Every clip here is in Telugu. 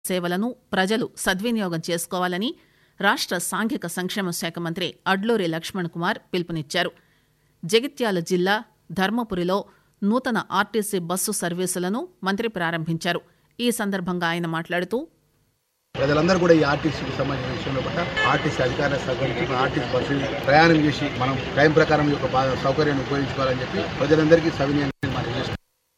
సేవలను ప్రజలు సద్వినియోగం చేసుకోవాలని రాష్ట సాంఘిక సంక్షేమ శాఖ మంత్రి అడ్లూరి లక్ష్మణ్ కుమార్ పిలుపునిచ్చారు జగిత్యాల జిల్లా ధర్మపురిలో నూతన ఆర్టీసీ బస్సు సర్వీసులను మంత్రి ప్రారంభించారు ఈ సందర్భంగా ఆయన మాట్లాడుతూ ప్రజలందరూ కూడా ఈ ఆర్టీసీకి సంబంధించిన విషయంలో కూడా ఆర్టీసీ అధికారుల సహకరించి ఆర్టీసీ బస్సు ప్రయాణం చేసి మనం టైం ప్రకారం ఈ యొక్క బా- సౌకర్యాన్ని ఉపయోగించుకోవాలని చెప్పి ప్రజలందరికీ సవినీయంగా మనం చేస్తున్నాం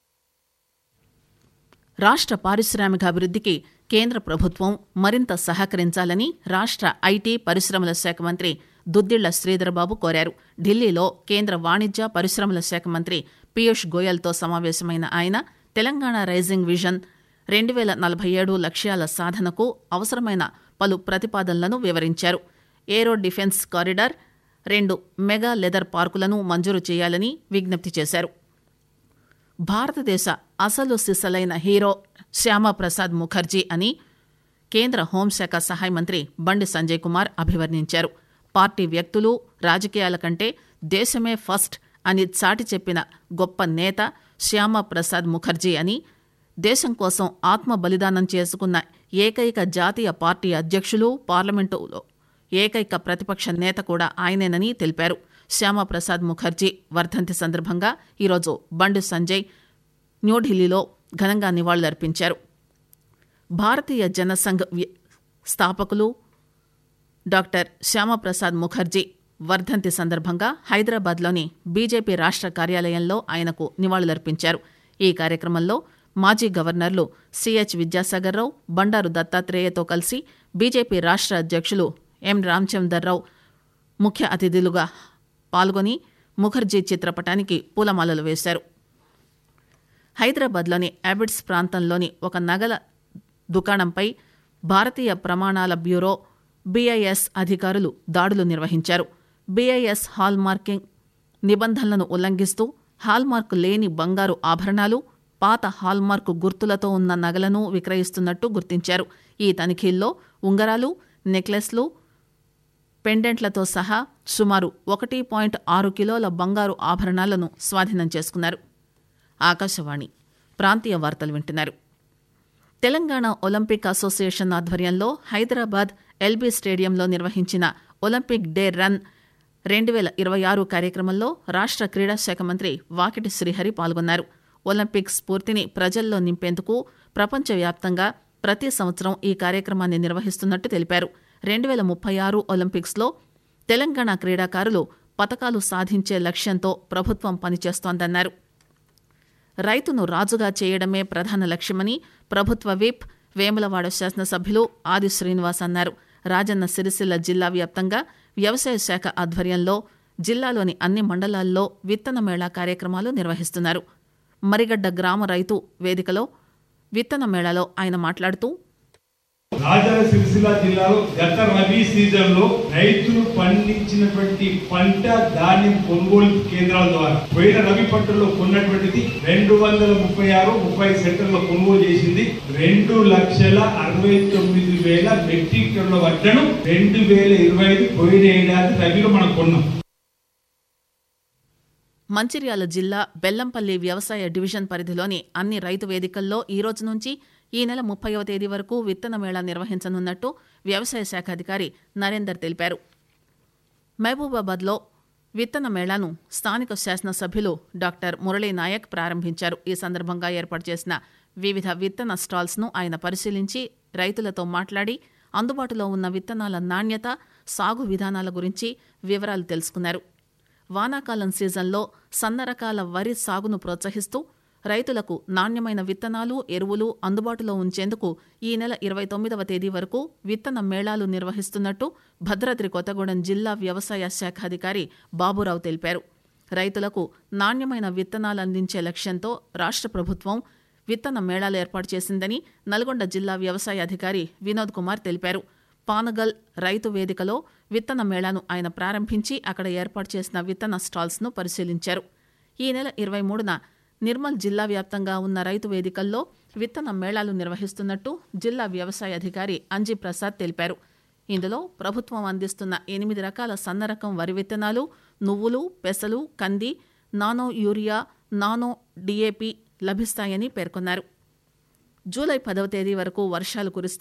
రాష్ట పారిశ్రామిక అభివృద్ధికి కేంద్ర ప్రభుత్వం మరింత సహకరించాలని రాష్ట ఐటీ పరిశ్రమల శాఖ మంత్రి దుద్దిళ్ల శ్రీధరబాబు కోరారు ఢిల్లీలో కేంద్ర వాణిజ్య పరిశ్రమల శాఖ మంత్రి పీయూష్ గోయల్తో సమావేశమైన ఆయన తెలంగాణ రైజింగ్ విజన్ రెండు వేల నలభై ఏడు లక్ష్యాల సాధనకు అవసరమైన పలు ప్రతిపాదనలను వివరించారు ఏరో డిఫెన్స్ కారిడార్ రెండు మెగా లెదర్ పార్కులను మంజూరు చేయాలని విజ్ఞప్తి చేశారు భారతదేశ అసలు సిసలైన హీరో శ్యామాప్రసాద్ ముఖర్జీ అని కేంద్ర హోంశాఖ సహాయ మంత్రి బండి సంజయ్ కుమార్ అభివర్ణించారు పార్టీ వ్యక్తులు రాజకీయాల కంటే దేశమే ఫస్ట్ అని చాటి చెప్పిన గొప్ప నేత శ్యామాప్రసాద్ ముఖర్జీ అని దేశం కోసం ఆత్మ బలిదానం చేసుకున్న ఏకైక జాతీయ పార్టీ అధ్యక్షులు పార్లమెంటులో ఏకైక ప్రతిపక్ష నేత కూడా ఆయనేనని తెలిపారు శ్యామాప్రసాద్ ముఖర్జీ వర్ధంతి సందర్భంగా ఈరోజు బండి సంజయ్ న్యూఢిల్లీలో ఘనంగా నివాళులర్పించారు భారతీయ జనసంఘ్ వ్య- స్థాపకులు డాక్టర్ శ్యామప్రసాద్ ముఖర్జీ వర్ధంతి సందర్భంగా హైదరాబాద్లోని బీజేపీ రాష్ట్ర కార్యాలయంలో ఆయనకు నివాళులర్పించారు ఈ కార్యక్రమంలో మాజీ గవర్నర్లు సిహెచ్ విద్యాసాగర్రావు బండారు దత్తాత్రేయతో కలిసి బీజేపీ రాష్ట్ర అధ్యక్షులు ఎం రామచందర్రావు ముఖ్య అతిథులుగా పాల్గొని ముఖర్జీ చిత్రపటానికి పూలమాలలు వేశారు హైదరాబాద్లోని అబిడ్స్ ప్రాంతంలోని ఒక నగల దుకాణంపై భారతీయ ప్రమాణాల బ్యూరో బీఐఎస్ అధికారులు దాడులు నిర్వహించారు బీఐఎస్ హాల్ మార్కింగ్ నిబంధనలను ఉల్లంఘిస్తూ హాల్మార్క్ లేని బంగారు ఆభరణాలు పాత హాల్మార్క్ గుర్తులతో ఉన్న నగలను విక్రయిస్తున్నట్టు గుర్తించారు ఈ తనిఖీల్లో ఉంగరాలు నెక్లెస్లు పెండెంట్లతో సహా సుమారు ఒకటి పాయింట్ ఆరు కిలోల బంగారు ఆభరణాలను స్వాధీనం చేసుకున్నారు ఆకాశవాణి ప్రాంతీయ వార్తలు వింటున్నారు తెలంగాణ ఒలింపిక్ అసోసియేషన్ ఆధ్వర్యంలో హైదరాబాద్ ఎల్బీ స్టేడియంలో నిర్వహించిన ఒలింపిక్ డే రన్ రెండు వేల ఇరవై ఆరు కార్యక్రమంలో రాష్ట్ర క్రీడా శాఖ మంత్రి వాకిటి శ్రీహరి పాల్గొన్నారు ఒలింపిక్ స్ఫూర్తిని ప్రజల్లో నింపేందుకు ప్రపంచవ్యాప్తంగా ప్రతి సంవత్సరం ఈ కార్యక్రమాన్ని నిర్వహిస్తున్నట్టు తెలిపారు రెండు వేల ముప్పై ఆరు ఒలింపిక్స్లో తెలంగాణ క్రీడాకారులు పతకాలు సాధించే లక్ష్యంతో ప్రభుత్వం పనిచేస్తోందన్నారు రైతును రాజుగా చేయడమే ప్రధాన లక్ష్యమని ప్రభుత్వ విప్ వేములవాడ శాసనసభ్యులు ఆది శ్రీనివాస్ అన్నారు రాజన్న సిరిసిల్ల జిల్లా వ్యాప్తంగా వ్యవసాయ శాఖ ఆధ్వర్యంలో జిల్లాలోని అన్ని మండలాల్లో విత్తన మేళా కార్యక్రమాలు నిర్వహిస్తున్నారు మరిగడ్డ గ్రామ రైతు వేదికలో విత్తన మేళాలో ఆయన మాట్లాడుతూ రాజన్న సిరిసిల్ల జిల్లాలో గత రబీ సీజన్ లో రైతులు పండించినటువంటి పంట ధాన్యం కొనుగోలు కేంద్రాల ద్వారా పోయిన రబీ పంటల్లో కొన్నటువంటిది రెండు వందల ముప్పై ఆరు ముప్పై సెంటర్లో కొనుగోలు చేసింది రెండు లక్షల అరవై తొమ్మిది వేల మెట్రిక్ టన్నుల వడ్లను రెండు వేల ఇరవై ఐదు పోయిన ఏడాది రబీలో మనం కొన్నాం మంచిర్యాల జిల్లా బెల్లంపల్లి వ్యవసాయ డివిజన్ పరిధిలోని అన్ని రైతు వేదికల్లో ఈ రోజు నుంచి ఈ నెల ముప్పైవ తేదీ వరకు విత్తన మేళా నిర్వహించనున్నట్టు వ్యవసాయ శాఖ అధికారి నరేందర్ తెలిపారు మహబూబాబాద్లో విత్తన మేళాను స్థానిక శాసనసభ్యులు డాక్టర్ మురళీ నాయక్ ప్రారంభించారు ఈ సందర్భంగా ఏర్పాటు చేసిన వివిధ విత్తన స్టాల్స్ను ఆయన పరిశీలించి రైతులతో మాట్లాడి అందుబాటులో ఉన్న విత్తనాల నాణ్యత సాగు విధానాల గురించి వివరాలు తెలుసుకున్నారు వానాకాలం సీజన్లో సన్న రకాల వరి సాగును ప్రోత్సహిస్తూ రైతులకు నాణ్యమైన విత్తనాలు ఎరువులు అందుబాటులో ఉంచేందుకు ఈ నెల ఇరవై తొమ్మిదవ తేదీ వరకు విత్తన మేళాలు నిర్వహిస్తున్నట్టు భద్రాద్రి కొత్తగూడెం జిల్లా వ్యవసాయ శాఖ అధికారి బాబురావు తెలిపారు రైతులకు నాణ్యమైన విత్తనాలు అందించే లక్ష్యంతో రాష్ట్ర ప్రభుత్వం విత్తన మేళాలు ఏర్పాటు చేసిందని నల్గొండ జిల్లా వ్యవసాయ అధికారి వినోద్ కుమార్ తెలిపారు పానగల్ రైతు వేదికలో విత్తన మేళాను ఆయన ప్రారంభించి అక్కడ ఏర్పాటు చేసిన విత్తన స్టాల్స్ను పరిశీలించారు ఈ నెల ఇరవై మూడున నిర్మల్ జిల్లా వ్యాప్తంగా ఉన్న రైతు వేదికల్లో విత్తన మేళాలు నిర్వహిస్తున్నట్టు జిల్లా వ్యవసాయ అధికారి అంజీ ప్రసాద్ తెలిపారు ఇందులో ప్రభుత్వం అందిస్తున్న ఎనిమిది రకాల సన్న రకం వరి విత్తనాలు నువ్వులు పెసలు కంది నానో యూరియా నానో డిఏపి లభిస్తాయని పేర్కొన్నారు జూలై పదవ తేదీ వరకు వర్షాలు కురిస్తే